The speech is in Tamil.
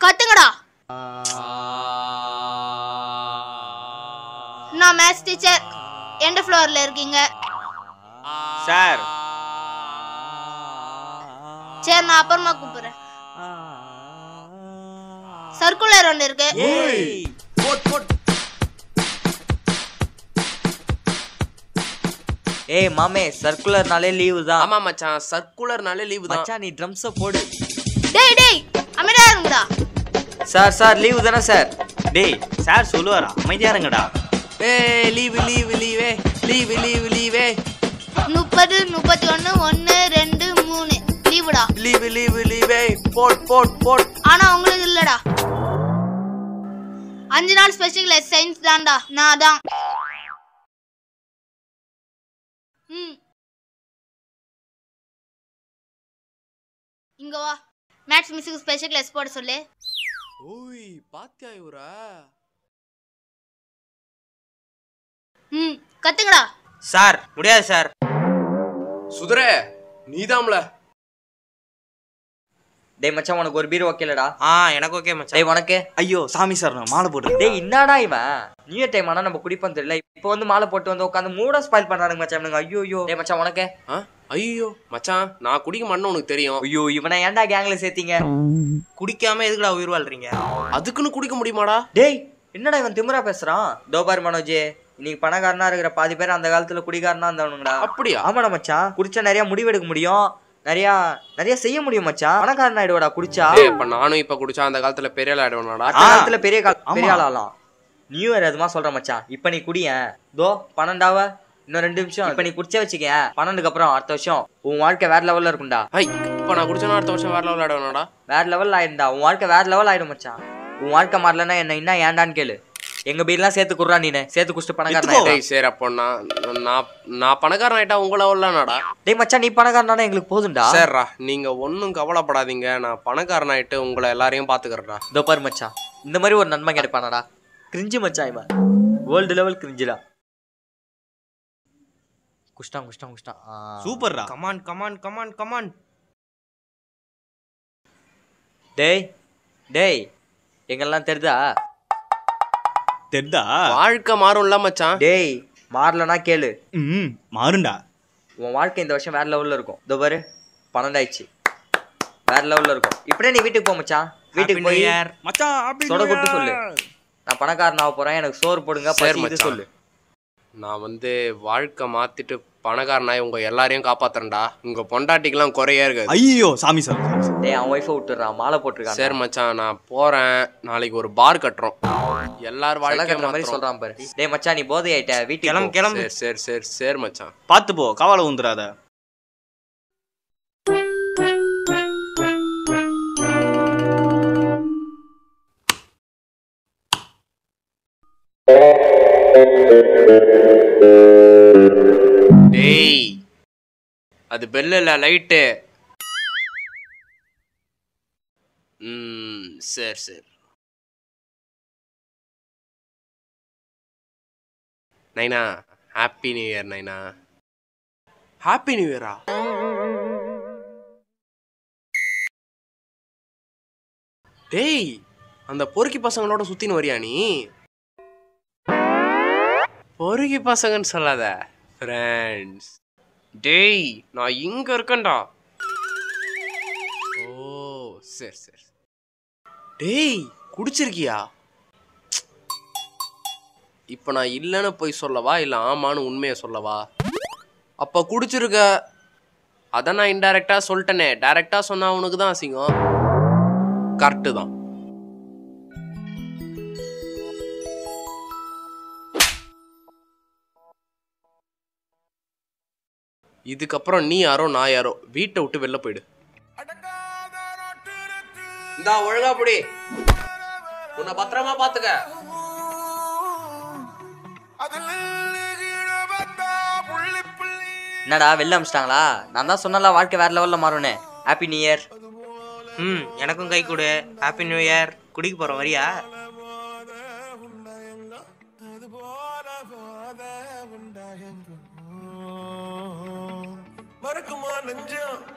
கத்துங்கடா நான் மேத்ஸ் டீச்சர் எந்த ஃப்ளோர்ல இருக்கீங்க சார் சரி நான் அப்புறமா கூப்பிடுறேன் சர்க்குலர் ஒன்று இருக்கு ஏய் மாமே சர்க்குலர்னாலே லீவு தான் ஆமா மச்சான் சர்க்குலர்னாலே லீவு தான் மச்சான் நீ ட்ரம்ஸ போடு டேய் டேய் அமைதியா இருங்கடா சார் சார் லீவு தானே சார் டேய் சார் சொல்லுவாரா அமைதியா இருங்கடா ஏய் லீவு லீவு லீவே லீவு லீவு லீவே முப்பது முப்பத்தி ஒன்று ஒன்று ரெண்டு மூணு லீவுடா லீவு லீவு லீவே போட் போட் போட் ஆனா உங்களுக்கு இல்லடா அஞ்சு நாள் ஸ்பெஷல் கிளாஸ் சயின்ஸ் தான்டா நான் தான் ம் இங்க வா மேத்ஸ் மிஸ்ஸுக்கு ஸ்பெஷல் கிளாஸ் போட சொல்லு ஓய் பாத்தியா இவரா ம் கத்துங்கடா சார் முடியாது சார் சுதரே நீதாம்ல டேய் மச்சான் உனக்கு ஒரு பீர் ஓகேலடா ஆ எனக்கு ஓகே மச்சான் டேய் உனக்கு ஐயோ சாமி சார் நான் மாலை போட்டு டேய் என்னடா இவன் நியூ இயர் டைம் ஆனா நம்ம குடிப்போம் தெரியல இப்போ வந்து மாலை போட்டு வந்து உட்காந்து மூட ஸ்பாயில் பண்றானுங்க மச்சான் இவனுங்க ஐயோ ஐயோ டேய் மச்சான் உனக்கு ஆ ஐயோ மச்சான் நான் குடிக்க மாட்டேன்னு உனக்கு தெரியும் ஐயோ இவனை ஏன்டா கேங்ல சேர்த்தீங்க குடிக்காம எதுக்குடா உயிர் வாழ்றீங்க அதுக்குன்னு குடிக்க முடியுமாடா டேய் என்னடா இவன் திமிரா பேசுறான் தோபார் மனோஜ் இன்னைக்கு பணக்காரனா இருக்கிற பாதி பேர் அந்த காலத்துல குடிகாரனா இருந்தவனுங்கடா அப்படியா ஆமாடா மச்சான் குடிச்சா நிறைய முடிவெடுக்க முடியும் நிறைய நிறைய செய்ய முடியும் மச்சான் பணக்காரன் ஆயிடுவாடா குடிச்சா ஏய் இப்ப நானும் இப்ப குடிச்சா அந்த காலத்துல பெரிய ஆள் ஆயிடுவேனாடா அந்த காலத்துல பெரிய கால ஆமா. பெரிய ஆளாலாம் நியூ இயர் அதுமா சொல்றேன் மச்சான் இப்ப நீ குடியேன் தோ பன்னெண்டாவ இன்னும் ரெண்டு நிமிஷம் இப்ப நீ குடிச்சே வச்சுக்கேன் பன்னெண்டுக்கு அப்புறம் அடுத்த வருஷம் உன் வாழ்க்கை வேற லெவல்ல இருக்கும்டா ஐ இப்ப நான் குடிச்சேன்னா அடுத்த வருஷம் வேற லெவல் ஆயிடுவேனாடா வேற லெவல்ல ஆயிருந்தா உன் வாழ்க்கை வேற லெவல் ஆயிடும் மச்சான் உன் வாழ்க்கை மாறலன்னா என்ன என்ன ஏன்டான்னு கேளு எங்க பீர்லாம் சேர்த்து குடுறா நீனு சேர்த்து குடிச்சிட்டு பணக்காரன் ஆயிடு. டேய் சரி அப்போ நான் நான் நான் பணக்காரன் ஆயிட்டா உங்க லெவல்லனாடா டேய் மச்சான் நீ பணக்காரனா எங்களுக்கு போதும்டா சரிடா நீங்க ஒன்றும் கவலைப்படாதீங்க நான் பணக்காரன் ஆயிட்டு உங்களை எல்லாரையும் பாத்துக்கிறேன்டா இதோ பாரு மச்சான் இந்த மாதிரி ஒரு நன்மை கிடைப்பானடா கிரிஞ்சு மச்சான் இவன் வேர்ல்டு லெவல் கிரிஞ்சுடா குஷ்டான் குஷ்டான் குஷ்டான் ஆ. சூப்பர்ரா கமான் கமான் கமான் கமான் டேய் டேய் எங்கெல்லாம் தெரிதா தெர்தா வாழ்க்கை மாறும்ல மச்சான் டேய் மாறலனா கேளு ம் மாறுண்டா உன் வாழ்க்கை இந்த வருஷம் வேற லெவல்ல இருக்கும் இதோ பாரு பன்னெண்டாயிடுச்சு வேற லெவல்ல இருக்கும் இப்படியே நீ வீட்டுக்கு போ மச்சான் வீட்டுக்கு போய் மச்சான் happy சொட new கொட்டு year. சொல்லு நான் பணக்காரன் ஆக போறேன் எனக்கு சோறு போடுங்க சரி பசி இது மச்சான். சொல்லு நான் வந்து வாழ்க்கை மாத்திட்டு பணக்காரனாய் உங்க எல்லாரையும் காப்பாத்துறேன்டா உங்க பொண்டாட்டிக்கெல்லாம் குறையே இருக்காது ஐயோ சாமி சார் சாமி சார். டேய் அவன் ஒய்ஃபை விட்டுறான் மாலை போட்டிருக்கான் சரி மச்சான் நான் போறேன் நாளைக்கு ஒரு பார் கட்டுறோம் எல்லாரும் சிலை வாழ்க்கை கட்டுற மாதிரி சொல்றான் பாரு டேய் மச்சான் நீ போதை ஆயிட்ட வீட்டுக்கு கிளம்பு போ. கிளம்பு சரி சரி சரி சரி மச்சான் பார்த்து போ கவலை உந்துராத டேய் அது பெல் இல்ல லைட்டு ம் சரி சரி நைனா ஹாப்பி நியூ இயர் நைனா ஹாப்பி நியூ இயரா டேய் அந்த பொறுக்கி பசங்களோட சுத்தின்னு வரியா நீ பொறுக்கி பசங்கன்னு சொல்லாத ஃப்ரெண்ட்ஸ் டேய் நான் இங்க இருக்கேன்டா ஓ சரி சரி டேய் குடிச்சிருக்கியா இப்போ நான் இல்லைன்னு போய் சொல்லவா இல்லை ஆமான்னு உண்மையை சொல்லவா அப்போ குடிச்சிருக்க அதை நான் இன்டைரக்டாக சொல்லிட்டேனே டைரெக்டாக சொன்னா உனக்கு தான் அசிங்கம் கரெக்டு தான் இதுக்கப்புறம் நீ யாரோ நான் யாரோ வீட்டை விட்டு வெளில போயிடு இந்தா ஒழுங்கா புடி உன்னை பத்திரமா பாத்துக்க என்னடா வெளில அமிச்சிட்டாங்களா நான் தான் சொன்னல வாழ்க்கை வேற லெவல்ல மாறும்னு ஹாப்பி நியூ இயர் ம் எனக்கும் கை கொடு ஹாப்பி நியூ இயர் குடிக்க போறோம் வரியா மறக்குமா நெஞ்சம்